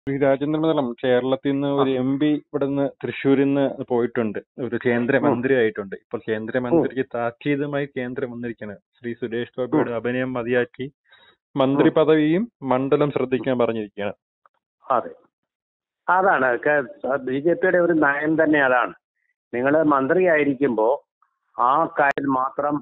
ശ്രീ രാജേന്ദ്ര മണ്ഡലം കേരളത്തിൽ നിന്ന് ഒരു എം പി ഇവിടെ നിന്ന് തൃശ്ശൂരിൽ നിന്ന് പോയിട്ടുണ്ട് ഒരു കേന്ദ്രമന്ത്രി ആയിട്ടുണ്ട് ഇപ്പോൾ കേന്ദ്രമന്ത്രിക്ക് താക്കീതുമായി കേന്ദ്രം വന്നിരിക്കുകയാണ് ശ്രീ സുരേഷ് ഗോപിയുടെ അഭിനയം മതിയാക്കി മന്ത്രി പദവിയും മണ്ഡലം ശ്രദ്ധിക്കാൻ പറഞ്ഞിരിക്കുകയാണ് അതെ അതാണ് ബി ജെ പിയുടെ ഒരു നയം തന്നെ അതാണ് നിങ്ങൾ മന്ത്രിയായിരിക്കുമ്പോൾ ആ കാര്യത്തിൽ മാത്രം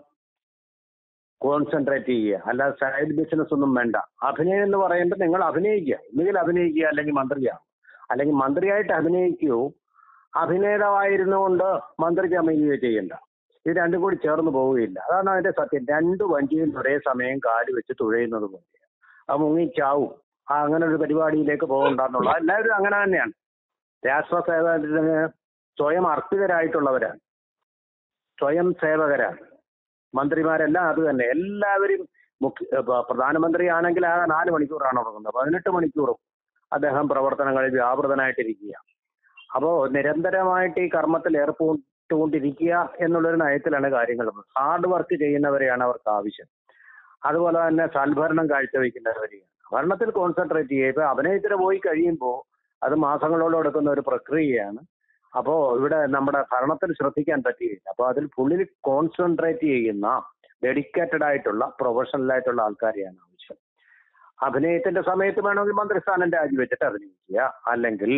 കോൺസെൻട്രേറ്റ് ചെയ്യുക അല്ലാതെ സൈഡ് ബിസിനസ് ഒന്നും വേണ്ട അഭിനയം എന്ന് പറയുമ്പോൾ നിങ്ങൾ അഭിനയിക്കുക ഒന്നുകിൽ അഭിനയിക്കുക അല്ലെങ്കിൽ മന്ത്രിയാവും അല്ലെങ്കിൽ മന്ത്രിയായിട്ട് അഭിനയിക്കുകയോ അഭിനേതാവായിരുന്നുകൊണ്ട് മന്ത്രിക്ക് അമയുകയോ ചെയ്യണ്ട ഇത് രണ്ടും കൂടി ചേർന്ന് പോവുകയില്ല അതാണ് അതിന്റെ സത്യം രണ്ട് വഞ്ചിയിൽ ഒരേ സമയം കാല് വെച്ച് തുഴയുന്നത് പോലെ അത് മുങ്ങിച്ചാവും ആ അങ്ങനെ ഒരു പരിപാടിയിലേക്ക് പോകണ്ടെന്നുള്ള എല്ലാവരും അങ്ങനെ തന്നെയാണ് രാഷ്ട്ര സേവനത്തിന് സ്വയം അർപ്പിതരായിട്ടുള്ളവരാണ് സ്വയം സേവകരാണ് മന്ത്രിമാരെല്ലാം അത് തന്നെ എല്ലാവരും മുഖ്യ പ- പ്രധാനമന്ത്രിയാണെങ്കിൽ ആ നാല് മണിക്കൂറാണ് ഉറങ്ങുന്നത് പതിനെട്ട് മണിക്കൂറും അദ്ദേഹം പ്രവർത്തനങ്ങളിൽ വ്യാപൃതനായിട്ടിരിക്കുക അപ്പോൾ നിരന്തരമായിട്ട് ഈ കർമ്മത്തിൽ ഏർപ്പെട്ടുകൊണ്ടിരിക്കുക എന്നുള്ളൊരു നയത്തിലാണ് കാര്യങ്ങൾ ഹാർഡ് വർക്ക് ചെയ്യുന്നവരെയാണ് അവർക്ക് ആവശ്യം അതുപോലെ തന്നെ സൽഭരണം കാഴ്ചവെക്കുന്നവരെയാണ് ഭരണത്തിൽ കോൺസെൻട്രേറ്റ് ചെയ്യുക ഇപ്പൊ അഭിനയത്തിന് പോയി കഴിയുമ്പോൾ അത് മാസങ്ങളോളം എടുക്കുന്ന ഒരു പ്രക്രിയയാണ് അപ്പോ ഇവിടെ നമ്മുടെ ഭരണത്തിൽ ശ്രദ്ധിക്കാൻ പറ്റുകയില്ല അപ്പോൾ അതിൽ ഫുള്ളിൽ കോൺസെൻട്രേറ്റ് ചെയ്യുന്ന ഡെഡിക്കേറ്റഡ് ആയിട്ടുള്ള പ്രൊഫഷണൽ ആയിട്ടുള്ള ആൾക്കാരെയാണ് ആവശ്യം അഭിനയത്തിന്റെ സമയത്ത് വേണമെങ്കിൽ മന്ത്രിസ്ഥാനം രാജിവെച്ചിട്ട് അഭിനയിക്കുക അല്ലെങ്കിൽ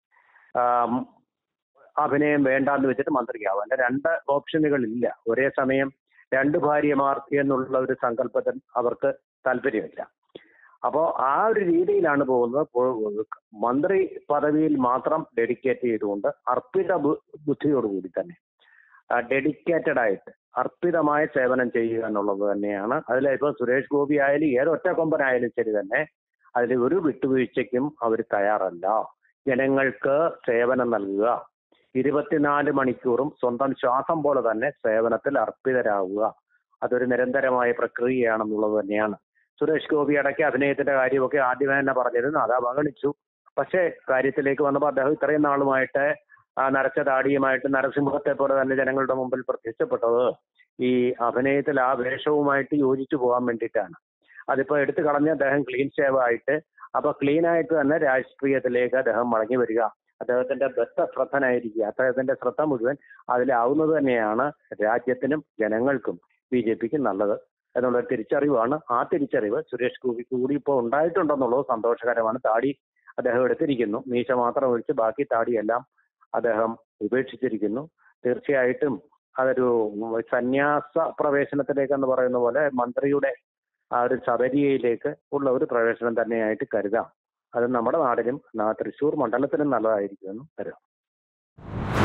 ആം, അഭിനയം വേണ്ടാന്ന് വെച്ചിട്ട് മന്ത്രിയാവും അല്ല രണ്ട് ഓപ്ഷനുകളില്ല ഒരേ സമയം രണ്ട് ഭാര്യമാർ എന്നുള്ള ഒരു സങ്കല്പത്തിൽ അവർക്ക് താല്പര്യമില്ല അപ്പോൾ ആ ഒരു രീതിയിലാണ് പോകുന്നത് പോ- മന്ത്രി പദവിയിൽ മാത്രം ഡെഡിക്കേറ്റ് ചെയ്തുകൊണ്ട് അർപ്പിത ബു- ബുദ്ധിയോടുകൂടി തന്നെ ഡെഡിക്കേറ്റഡ് ആയിട്ട് അർപ്പിതമായ സേവനം ചെയ്യുക എന്നുള്ളത് തന്നെയാണ് അതിൽ ഇപ്പോൾ സുരേഷ് ഗോപി ആയാലും ഏതൊറ്റ കൊമ്പനായാലും ശരി തന്നെ അതിൽ ഒരു വിട്ടുവീഴ്ചയ്ക്കും അവർ തയ്യാറല്ല ജനങ്ങൾക്ക് സേവനം നൽകുക ഇരുപത്തിനാല് മണിക്കൂറും സ്വന്തം ശ്വാസം പോലെ തന്നെ സേവനത്തിൽ അർപ്പിതരാകുക അതൊരു നിരന്തരമായ പ്രക്രിയയാണെന്നുള്ളത് തന്നെയാണ് സുരേഷ് ഗോപി ഇടയ്ക്ക് അഭിനയത്തിന്റെ കാര്യമൊക്കെ ആദ്യമേ തന്നെ പറഞ്ഞിരുന്നു അത് അവഗണിച്ചു പക്ഷേ കാര്യത്തിലേക്ക് വന്നപ്പോൾ അദ്ദേഹം ഇത്രയും നാളുമായിട്ട് ആ നരച്ച താടിയുമായിട്ട് നരസിംഹത്തെ പോലെ തന്നെ ജനങ്ങളുടെ മുമ്പിൽ പ്രത്യക്ഷപ്പെട്ടത് ഈ അഭിനയത്തിൽ ആ വേഷവുമായിട്ട് യോജിച്ചു പോകാൻ വേണ്ടിയിട്ടാണ് അതിപ്പോ എടുത്തു കളഞ്ഞ് അദ്ദേഹം ക്ലീൻ ഷേവ് ആയിട്ട് അപ്പൊ ക്ലീൻ ആയിട്ട് തന്നെ രാഷ്ട്രീയത്തിലേക്ക് അദ്ദേഹം മടങ്ങി വരിക അദ്ദേഹത്തിന്റെ ബദ്ധശ്രദ്ധനായിരിക്കുക അദ്ദേഹത്തിന്റെ ശ്രദ്ധ മുഴുവൻ അതിലാവുന്നത് തന്നെയാണ് രാജ്യത്തിനും ജനങ്ങൾക്കും ബി ജെ പിക്കും നല്ലത് എന്നുള്ള ഒരു തിരിച്ചറിവാണ് ആ തിരിച്ചറിവ് സുരേഷ് ഗോപിക്ക് കൂടി ഇപ്പോൾ ഉണ്ടായിട്ടുണ്ടെന്നുള്ളത് സന്തോഷകരമാണ് താടി അദ്ദേഹം എടുത്തിരിക്കുന്നു മീശ മാത്രം ഒഴിച്ച് ബാക്കി താടിയെല്ലാം അദ്ദേഹം ഉപേക്ഷിച്ചിരിക്കുന്നു തീർച്ചയായിട്ടും അതൊരു സന്യാസ പ്രവേശനത്തിലേക്ക് എന്ന് പറയുന്ന പോലെ മന്ത്രിയുടെ ആ ഒരു ശബരിയയിലേക്ക് ഉള്ള ഒരു പ്രവേശനം തന്നെയായിട്ട് കരുതാം അത് നമ്മുടെ നാടിനും നാ- തൃശ്ശൂർ മണ്ഡലത്തിനും നല്ലതായിരിക്കുമെന്നും കരുതാം